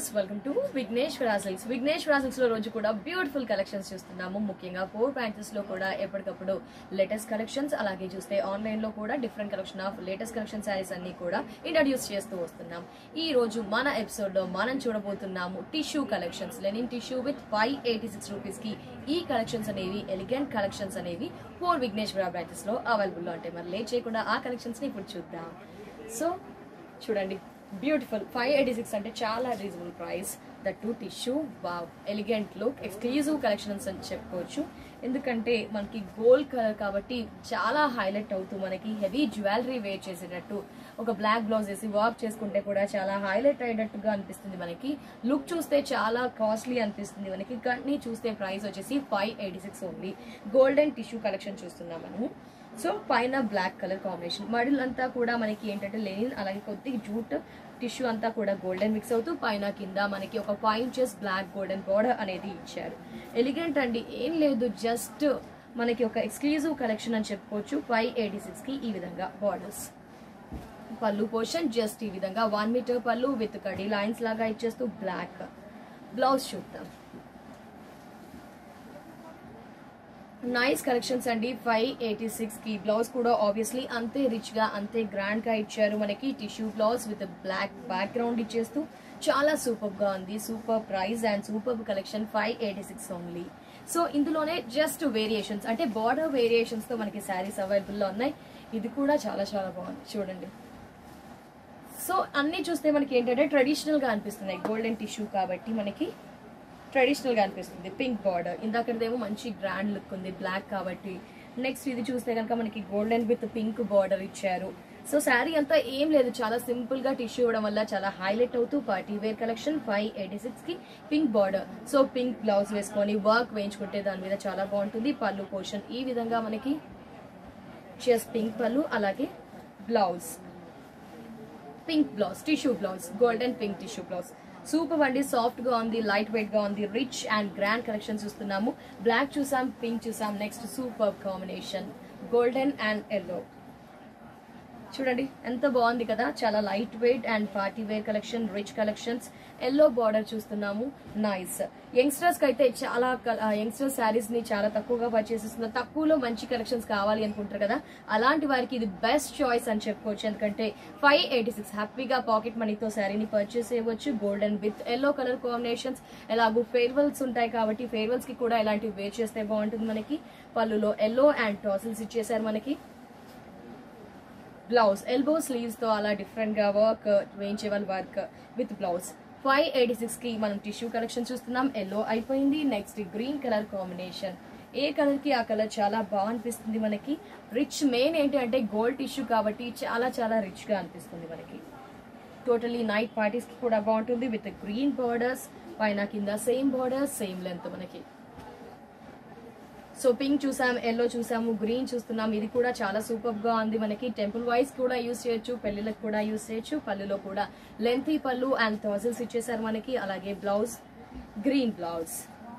viewers welcome to Vighneshwara Silks Vighneshwara Silks లో రోజు కూడా బ్యూటిఫుల్ కలెక్షన్స్ చూస్తున్నాము ముఖ్యంగా ఫోర్ ప్యాంటెస్ లో కూడా ఎప్పటికప్పుడు లేటెస్ట్ కలెక్షన్స్ అలాగే చూస్తే ఆన్లైన్ లో కూడా different collection of latest collection saris అన్ని కూడా ఇంట్రడ్యూస్ చేస్తూ వస్తున్నాం ఈ రోజు మన ఎపిసోడ్ లో మనం చూడబోతున్నాము tissue collections linen tissue with five eighty six rupees కి ఈ కలెక్షన్స్ అనేవి ఎలిగెంట్ కలెక్షన్స్ అనేవి ఫోర్ విఘ్నేశ్వర బ్రాంచెస్ లో అవైలబుల్ లో ఉంటాయి మరి లేట్ చేయకుండా ఆ కలెక్షన్స్ ని ఇప్పుడు చూద్దాం సో చూడండి బ్యూటిఫుల్ ఫైవ్ ఎయిటీ సిక్స్ అంటే చాలా reasonable price that too tissue wow elegant look exclusive collections అని చెప్పుకోవచ్చు ఎందుకంటే మనకి గోల్డ్ కలర్ కాబట్టి చాలా హైలైట్ అవుతూ మనకి హెవీ జ్యువెలరీ వేర్ చేసేటట్టు ఒక బ్లాక్ బ్లౌజ్ వేసి వర్క్ చేసుకుంటే కూడా చాలా హైలైట్ అయ్యేటట్టుగా అనిపిస్తుంది మనకి లుక్ చూస్తే చాలా కాస్ట్లీ అనిపిస్తుంది మనకి కానీ చూస్తే ప్రైస్ వచ్చేసి five eighty six only golden tissue collection చూస్తున్నాం మనము సో పైన బ్లాక్ కలర్ కాంబినేషన్ మడిల్ అంతా కూడా మనకి ఏంటంటే లెనిన్ అలాగే కొద్దిగా జూట్ టిష్యూ అంతా కూడా గోల్డెన్ మిక్స్ అవుతూ పైన కింద మనకి ఒక five inches black golden border అనేది ఇచ్చారు ఎలిగెంట్ అండి ఏం లేదు జస్ట్ మనకి ఒక ఎక్స్క్లూజివ్ కలెక్షన్ అని చెప్పుకోవచ్చు ఫైవ్ ఎయిటీ సిక్స్ కి ఈ విధంగా బార్డర్స్ పళ్ళు పోర్షన్ జస్ట్ ఈ విధంగా వన్ మీటర్ పళ్ళు విత్ కడి లైన్స్ లాగా ఇచ్చేస్తూ బ్లాక్ బ్లౌజ్ చూద్దాం నైస్ కలెక్షన్స్ అండి ఫైవ్ ఎయిటీ సిక్స్ కి బ్లౌజ్ కూడా ఆబ్వియస్లీ అంతే రిచ్ గా అంతే గ్రాండ్ గా ఇచ్చారు మనకి tissue blouse with black background ఇచ్చేస్తూ చాలా సూపర్ గా ఉంది super price and super collection five eighty six only so ఇందులోనే జస్ట్ వేరియేషన్స్ అంటే బార్డర్ వేరియేషన్స్ తో మనకి శారీస్ అవైలబుల్ లో ఉన్నాయి ఇది కూడా చాలా చాలా బాగుంది చూడండి సో అన్ని చూస్తే మనకి ఏంటంటే ట్రెడిషనల్ గా అనిపిస్తున్నాయి గోల్డెన్ టిష్యూ కాబట్టి మనకి ట్రెడిషనల్ గా అనిపిస్తుంది పింక్ బార్డర్ ఇందాకదేమో మంచి గ్రాండ్ లుక్ ఉంది బ్లాక్ కాబట్టి నెక్స్ట్ ఇది చూస్తే కనుక మనకి గోల్డెన్ విత్ పింక్ బార్డర్ ఇచ్చారు సో శారీ అంతా ఏం లేదు చాలా సింపుల్ గా టిష్యూ ఇవ్వడం వల్ల చాలా హైలైట్ అవుతూ party wear collection five eighty six కి pink border so pink blouse వేసుకొని వర్క్ వేయించుకుంటే దాని మీద చాలా బాగుంటుంది పళ్ళు పోర్షన్ ఈ విధంగా మనకి చెస్ పింక్ పళ్ళు అలాగే blouse pink blouse tissue blouse golden pink tissue blouse super అండి సాఫ్ట్ గా ఉంది లైట్ వెయిట్ గా ఉంది రిచ్ అండ్ గ్రాండ్ కలెక్షన్ చూస్తున్నాము బ్లాక్ చూసాం పింక్ చూసాం next super combination golden and yellow చూడండి ఎంత బాగుంది కదా చాలా light weight and party wear collection rich collections yellow border చూస్తున్నాము నైస్ యంగ్స్టర్స్ కి అయితే చాలా యంగ్స్టర్ శారీస్ ని చాలా తక్కువగా పర్చేస్ చేస్తున్నారు తక్కువలో మంచి కలెక్షన్స్ కావాలి అనుకుంటారు కదా అలాంటి వారికి ఇది బెస్ట్ చాయిస్ అని చెప్పుకోవచ్చు ఎందుకంటే ఫైవ్ ఎయిటీ సిక్స్ హ్యాపీగా పాకెట్ మనీతో శారీని పర్చేస్ చేయవచ్చు golden with yellow colour combinations ఎలాగో ఫేర్వెల్స్ ఉంటాయి కాబట్టి ఫేర్వెల్స్ కి కూడా ఇలాంటివి వేర్ చేస్తే బాగుంటుంది మనకి పళ్ళులో ఎల్లో అండ్ టాసిల్స్ ఇచ్చేసారు మనకి బ్లౌజ్ ఎల్బో స్లీవ్స్ తో అలా డిఫరెంట్ గా వర్క్ వేయించే వాళ్ళ work with blouse five eighty six కి మనం టిష్యూ కలెక్షన్ చూస్తున్నాం ఎల్లో అయిపోయింది నెక్స్ట్ గ్రీన్ కలర్ కాంబినేషన్ ఏ కలర్ కి ఆ కలర్ చాలా బాగా అనిపిస్తుంది మనకి రిచ్ మెయిన్ ఏంటి అంటే గోల్డ్ టిష్యూ కాబట్టి చాలా చాలా రిచ్ గా అనిపిస్తుంది మనకి టోటలీ నైట్ పార్టీస్ కి కూడా బాగుంటుంది విత్ గ్రీన్ బార్డర్స్ పైన కింద సేమ్ బార్డర్స్ సేమ్ లెంత్ మనకి సో పింక్ చూసాం ఎల్లో చూసాము గ్రీన్ చూస్తున్నాం ఇది కూడా చాలా సూపర్ గా ఉంది మనకి టెంపుల్ వైజ్ కూడా యూస్ చేయొచ్చు పెళ్లిలకు కూడా యూస్ చేయొచ్చు పళ్ళులో కూడా లెంతీ పళ్ళు అండ్ థాజిల్స్ ఇచ్చేసారు మనకి అలాగే బ్లౌజ్ గ్రీన్ బ్లౌజ్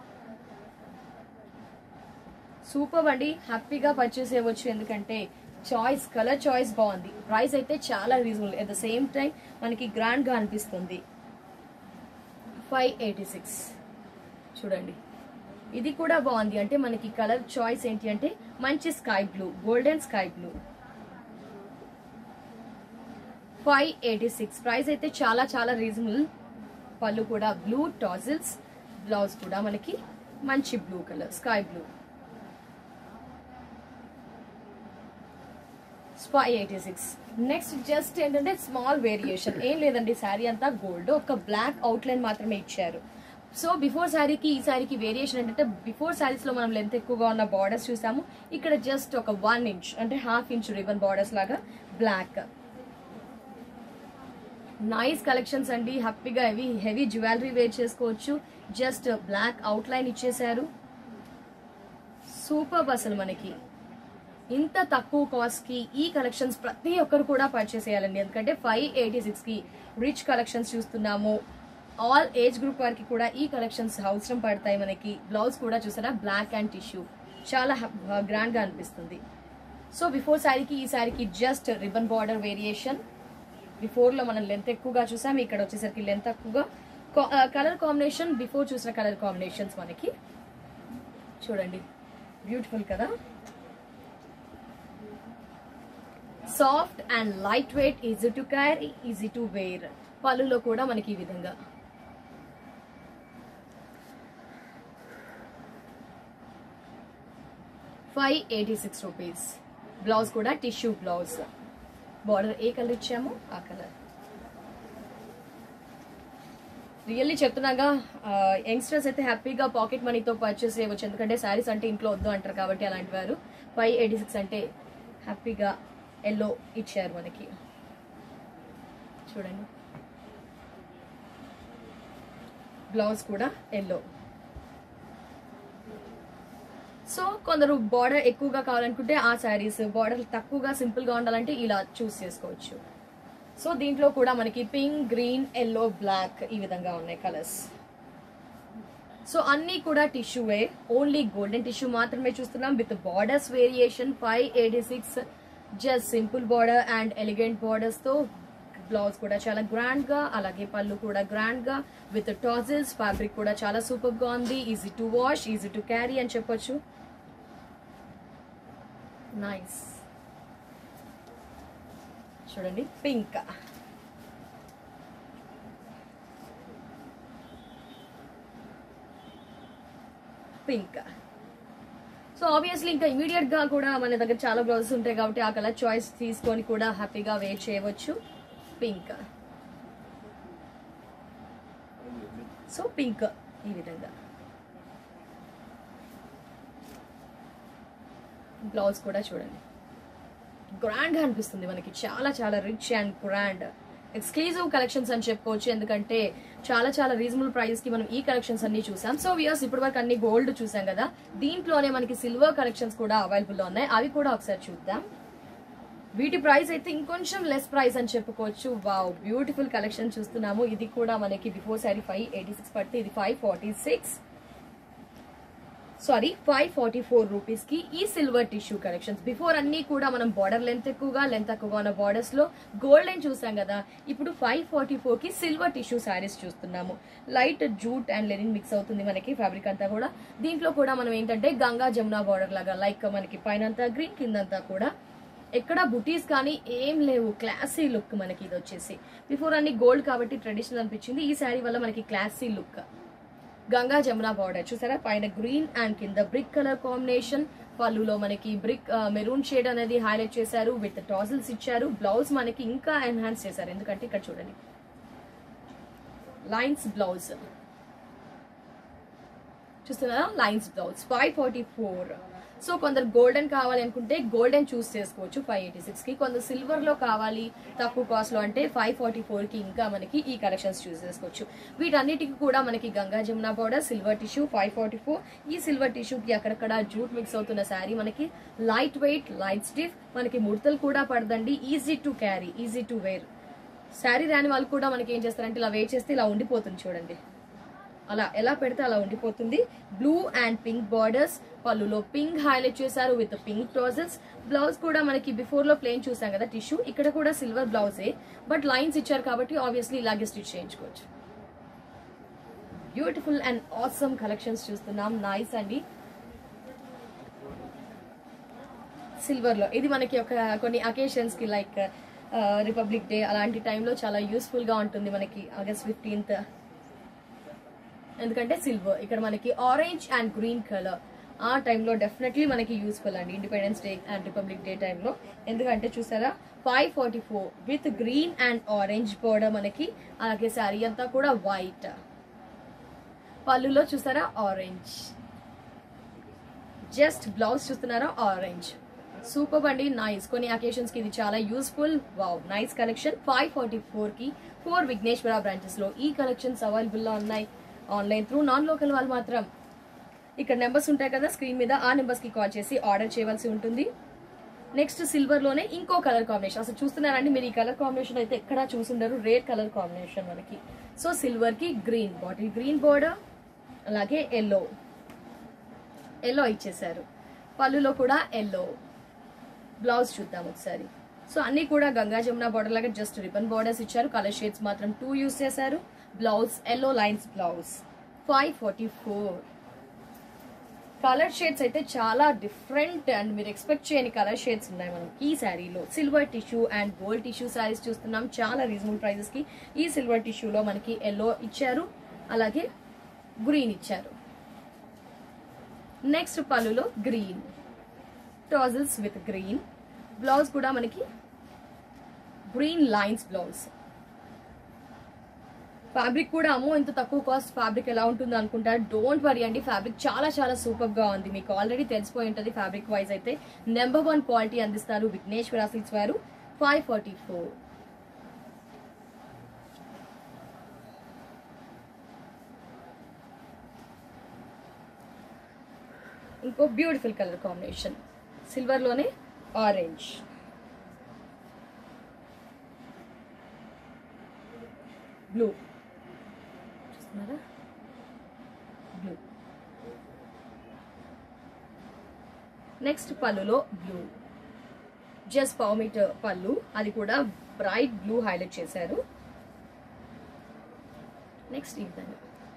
సూపర్ అండి హ్యాపీగా పర్చేస్ చేయవచ్చు ఎందుకంటే చాయిస్ కలర్ చాయిస్ బాగుంది ప్రైస్ అయితే చాలా reasonable at the same time మనకి గ్రాండ్ గా అనిపిస్తుంది ఫైవ్ ఎయిటీ సిక్స్ చూడండి ఇది కూడా బాగుంది అంటే మనకి కలర్ చాయిస్ ఏంటి అంటే మంచి sky blue golden sky blue five eighty six price అయితే చాలా చాలా రీజనబుల్ పళ్ళు కూడా బ్లూ టాజిల్స్ బ్లౌజ్ కూడా మనకి మంచి blue colour sky blue five eighty six next just ఏంటంటే స్మాల్ వేరియేషన్ ఏం లేదండి శారీ అంతా గోల్డ్ ఒక బ్లాక్ అవుట్లైన్ మాత్రమే ఇచ్చారు సో బిఫోర్ శారీకి ఈ శారీకి వేరియేషన్ ఏంటంటే బిఫోర్ శారీస్ లో మనం లెంత్ ఎక్కువగా ఉన్న బార్డర్స్ చూసాము ఇక్కడ జస్ట్ ఒక వన్ ఇంచ్ అంటే హాఫ్ ఇంచ్ రిబన్ బార్డర్స్ లాగా బ్లాక్ నైస్ కలెక్షన్స్ అండి హ్యాపీగా హెవీ హెవీ జ్యువెలరీ వేర్ చేసుకోవచ్చు జస్ట్ బ్లాక్ అవుట్ లైన్ ఇచ్చేసారు సూపర్ అసలు మనకి ఇంత తక్కువ కాస్ట్ కి ఈ కలెక్షన్స్ ప్రతి ఒక్కరు కూడా పర్చేస్ చేయాలండి ఎందుకంటే ఫైవ్ ఎయిటీ సిక్స్ కి రిచ్ కలెక్షన్స్ చూస్తున్నాము ఆల్ ఏజ్ గ్రూప్ వారికి కూడా ఈ కలెక్షన్స్ అవసరం పడతాయి మనకి బ్లౌజ్ కూడా చూసారా బ్లాక్ అండ్ టిష్యూ చాలా గ్రాండ్ గా అనిపిస్తుంది సో బిఫోర్ శారీకి ఈ శారీకి just ribbon border variation before లో మనం లెంత్ ఎక్కువగా చూసాం ఇక్కడ వచ్చేసరికి లెంత్ తక్కువగా కలర్ కాంబినేషన్ బిఫోర్ చూసిన కలర్ కాంబినేషన్స్ మనకి చూడండి బ్యూటిఫుల్ కదా soft and light weight easy to carry easy to wear పళ్ళులో కూడా మనకి ఈ విధంగా five eighty six rupees blouse కూడా టిష్యూ బ్లౌజ్ బార్డర్ ఏ కలర్ ఇచ్చామో ఆ కలర్ రియల్లీ చెప్తున్నాగా యంగ్స్టర్స్ అయితే హ్యాపీగా పాకెట్ మనీతో పర్చేస్ చేయవచ్చు ఎందుకంటే శారీస్ అంటే ఇంట్లో వద్దు అంటారు కాబట్టి అలాంటి వారు ఫైవ్ ఎయిటీ సిక్స్ అంటే హ్యాపీగా ఎల్లో ఇచ్చారు మనకి చూడండి బ్లౌజ్ కూడా ఎల్లో సో కొందరు బార్డర్ ఎక్కువగా కావాలనుకుంటే ఆ శారీస్ బార్డర్ తక్కువగా సింపుల్ గా ఉండాలంటే ఇలా చూస్ చేసుకోవచ్చు సో దీంట్లో కూడా మనకి పింక్ గ్రీన్ ఎల్లో బ్లాక్ ఈ విధంగా ఉన్నాయి కలర్స్ సో అన్ని కూడా టిష్యూవే ఓన్లీ గోల్డెన్ టిష్యూ మాత్రమే చూస్తున్నాం with borders variation five eighty six just simple border and elegant borders తో బ్లౌజ్ కూడా చాలా గ్రాండ్ గా అలాగే పళ్ళు కూడా గ్రాండ్ గా విత్ టాజిల్స్ ఫ్యాబ్రిక్ కూడా చాలా సూపర్ గా ఉంది easy to wash easy to carry అని చెప్పొచ్చు నైస్ చూడండి పింక్ పింక్ సో ఆబ్వియస్లీ ఇంకా ఇమీడియట్ గా కూడా మన దగ్గర చాలా బ్లౌజెస్ ఉంటాయి కాబట్టి ఆ కలర్ చాయిస్ తీసుకొని కూడా హ్యాపీగా వేర్ చేయవచ్చు పింక్ సో పింక్ ఈ విధంగా బ్లౌజ్ కూడా చూడండి గ్రాండ్ గా అనిపిస్తుంది మనకి చాలా చాలా rich and grand exclusive collections అని చెప్పుకోవచ్చు ఎందుకంటే చాలా చాలా రీజనబుల్ ప్రైస్ కి మనం ఈ కలెక్షన్స్ అన్ని చూసాం సో వియర్స్ ఇప్పటి వరకు అన్ని గోల్డ్ చూసాం కదా దీంట్లోనే మనకి సిల్వర్ కలెక్షన్స్ కూడా అవైలబుల్ లో ఉన్నాయి అవి కూడా ఒకసారి చూద్దాం వీటి ప్రైస్ అయితే ఇంకొంచెం లెస్ ప్రైస్ అని చెప్పుకోవచ్చు వావ్ బ్యూటిఫుల్ కలెక్షన్ చూస్తున్నాము ఇది కూడా మనకి before sorry five eighty six పడితే ఇది five forty six sorry five forty four rupees కి ఈ సిల్వర్ టిష్యూ కలెక్షన్స్ బిఫోర్ అన్ని కూడా మనం బార్డర్ లెంత్ ఎక్కువగా లెంత్ తక్కువగా ఉన్న బార్డర్స్ లో గోల్డెన్ చూసాం కదా ఇప్పుడు ఫైవ్ ఫార్టీ ఫోర్ కి సిల్వర్ టిష్యూ శారీస్ చూస్తున్నాము light jute and linen mix అవుతుంది మనకి ఫ్యాబ్రిక్ అంతా కూడా దీంట్లో కూడా మనం ఏంటంటే గంగా జమునా బార్డర్ లాగా లైక్ మనకి పైన అంతా గ్రీన్ కిందంతా కూడా ఎక్కడ బుటీస్ కానీ ఏం లేవు క్లాసీ లుక్ మనకి ఇది వచ్చేసి బిఫోర్ అన్ని గోల్డ్ కాబట్టి ట్రెడిషనల్ అనిపించింది ఈ శారీ వల్ల మనకి classy look Ganga Jamuna border చూసారా పైన గ్రీన్ అండ్ కింద బ్రిక్ కలర్ కాంబినేషన్ పళ్ళులో మనకి బ్రిక్ మెరూన్ షేడ్ అనేది హైలైట్ చేశారు విత్ టాజిల్స్ ఇచ్చారు బ్లౌజ్ మనకి ఇంకా ఎన్హాన్స్ చేశారు ఎందుకంటే ఇక్కడ చూడండి లైన్స్ బ్లౌజ్ చూస్తున్నారా lines blouse five forty four so కొందరు గోల్డెన్ కావాలి అనుకుంటే గోల్డెన్ చూస్ చేసుకోవచ్చు ఫైవ్ ఎయిటీ సిక్స్ కి కొందరు సిల్వర్ లో కావాలి తక్కువ కాస్ట్ లో అంటే ఫైవ్ ఫార్టీ ఫోర్ కి ఇంకా మనకి ఈ కలెక్షన్స్ చూస్ చేసుకోవచ్చు వీటన్నిటికి కూడా మనకి Ganga Jamuna powder silver tissue five forty four ఈ సిల్వర్ టిష్యూ కి అక్కడక్కడ జూట్ మిక్స్ అవుతున్న శారీ మనకి లైట్ వెయిట్ లైట్ స్టిఫ్ మనకి ముడతలు కూడా పడదండి easy to carry easy to wear sari రాని వాళ్ళు కూడా మనకి ఏం చేస్తారంటే ఇలా వెయిట్ చేస్తే ఇలా ఉండిపోతుంది చూడండి అలా ఎలా పెడితే అలా ఉండిపోతుంది బ్లూ అండ్ పింక్ బార్డర్స్ పళ్ళులో పింక్ హైలైట్ చేశారు విత్ పింక్ ట్రాజెస్ బ్లౌజ్ కూడా మనకి బిఫోర్ లో ప్లేన్ చూసాం కదా టిష్యూ ఇక్కడ కూడా సిల్వర్ బ్లౌజే బట్ లైన్స్ ఇచ్చారు కాబట్టి ఆబ్వియస్లీ ఇలాగే స్టిచ్ చేయించుకోవచ్చు బ్యూటిఫుల్ అండ్ ఆసమ్ కలెక్షన్స్ చూస్తున్నాం నైస్ అండి సిల్వర్ లో ఇది మనకి ఒక కొన్ని అకేషన్స్ కి లైక్ రిపబ్లిక్ డే అలాంటి టైంలో చాలా యూస్ఫుల్ గా ఉంటుంది మనకి ఆగస్ట్ ఫిఫ్టీన్త్ ఎందుకంటే సిల్వర్ ఇక్కడ మనకి ఆరెంజ్ అండ్ గ్రీన్ కలర్ ఆ టైంలో డెఫినెట్లీ మనకి యూస్ఫుల్ అండి independence day and republic day టైంలో ఎందుకంటే చూసారా five forty four with green and orange border మనకి అలాగే శారీ అంతా కూడా వైట్ పళ్ళులో చూసారా ఆరెంజ్ జస్ట్ బ్లౌజ్ చూస్తున్నారా ఆరెంజ్ సూపర్ అండి నైస్ కొన్ని అకేషన్స్ కి ఇది చాలా useful wow nice collection five forty four కి ఫోర్ విఘ్నేశ్వర బ్రాంచెస్ లో ఈ కలెక్షన్స్ అవైలబుల్ లో ఉన్నాయి ఆన్లైన్ త్రూ నాన్ లోకల్ వాళ్ళు మాత్రం ఇక్కడ నెంబర్స్ ఉంటాయి కదా స్క్రీన్ మీద ఆ నెంబర్స్ కి కాల్ చేసి ఆర్డర్ చేయవలసి ఉంటుంది నెక్స్ట్ సిల్వర్ లోనే ఇంకో కలర్ కాంబినేషన్ అసలు చూస్తున్నారండి మీరు ఈ కలర్ కాంబినేషన్ అయితే ఎక్కడా చూసుండరు రేర్ కలర్ కాంబినేషన్ మనకి సో సిల్వర్ కి గ్రీన్ బాటిల్ గ్రీన్ బోర్డర్ అలాగే ఎల్లో ఎల్లో ఇచ్చేసారు పళ్ళులో కూడా ఎల్లో బ్లౌజ్ చూద్దాం ఒకసారి సో అన్ని కూడా గంగా జమున బార్డర్ లాగా జస్ట్ రిబన్ బార్డర్స్ ఇచ్చారు కలర్ షేడ్స్ మాత్రం టూ యూస్ చేశారు blouse yellow lines blouse five forty four colour shades అయితే చాలా డిఫరెంట్ అండ్ మీరు ఎక్స్పెక్ట్ చేయని కలర్ షేడ్స్ ఉన్నాయి మనకి ఈ శారీలో silver tissue and gold tissue saris చూస్తున్నాం చాలా రీజనబుల్ ప్రైజెస్ కి ఈ సిల్వర్ టిష్యూలో మనకి ఎల్లో ఇచ్చారు అలాగే గ్రీన్ ఇచ్చారు నెక్స్ట్ పళ్ళులో green tassels with green blouse కూడా మనకి గ్రీన్ లైన్స్ బ్లౌజ్ ఫ్యాబ్రిక్ కూడా అమ్మో ఇంత తక్కువ కాస్ట్ ఫ్యాబ్రిక్ ఎలా ఉంటుంది అనుకుంటారు డోంట్ వరీ అండి ఫ్యాబ్రిక్ చాలా చాలా సూపర్ గా ఉంది మీకు ఆల్రెడీ తెలిసిపోయి ఉంటుంది ఫ్యాబ్రిక్ వైజ్ అయితే నెంబర్ వన్ క్వాలిటీ అందిస్తారు విఘ్నేశ్వర సిల్క్స్ వారు ఫైవ్ ఫార్టీ ఫోర్ ఇంకో బ్యూటిఫుల్ కలర్ కాంబినేషన్ సిల్వర్ లోనే ఆరెంజ్ బ్లూ చూస్తున్నారా బ్లూ నెక్స్ట్ పళ్ళులో బ్లూ జస్ట్ పావు మీటర్ పళ్ళు అది కూడా బ్రైట్ బ్లూ హైలైట్ చేశారు నెక్స్ట్ ఈ విధంగా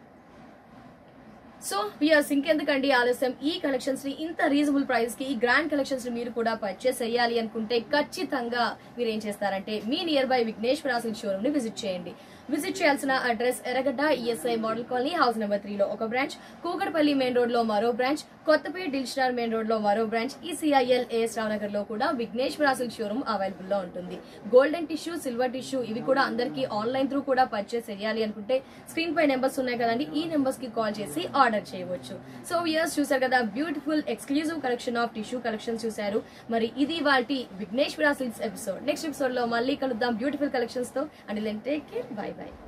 సో వియర్స్ ఇంకెందుకండి ఆలస్యం ఈ కలెక్షన్స్ ని ఇంత రీజనబుల్ ప్రైస్ కి ఈ గ్రాండ్ కలెక్షన్స్ ని మీరు కూడా పర్చేస్ చేయాలి అనుకుంటే ఖచ్చితంగా మీరు ఏం చేస్తారంటే మీ nearby Vighneshwara silk showroom ని విజిట్ చేయండి విజిట్ చేయాల్సిన address Erragadda ESI model colony house number three లో ఒక బ్రాంచ్ కూకట్పల్లి మెయిన్ రోడ్ లో మరో branch Kothapet Dilsukhnagar main road లో మరో బ్రాంచ్ ఈసీఐఎల్ ఏఎస్ రావు నగర్ లో కూడా విఘ్నేశ్వర సిల్క్ షోరూమ్ అవైలబుల్ లో ఉంటుంది గోల్డెన్ టిష్యూ సిల్వర్ టిష్యూ ఇవి కూడా అందరికి ఆన్లైన్ త్రూ కూడా పర్చేస్ చేయాలి అనుకుంటే స్క్రీన్ పై నెంబర్స్ ఉన్నాయి కదండి ఈ నెంబర్స్ కి కాల్ చేసి ఆర్డర్ చేయవచ్చు సో ఇయర్స్ చూసారు కదా beautiful exclusive collection of tissue collection చూసారు మరి ఇది వాటి Vighneshwara silks episode next episode లో మళ్ళీ కలుద్దాం బ్యూటిఫుల్ కలెక్షన్స్ తో and take care bye by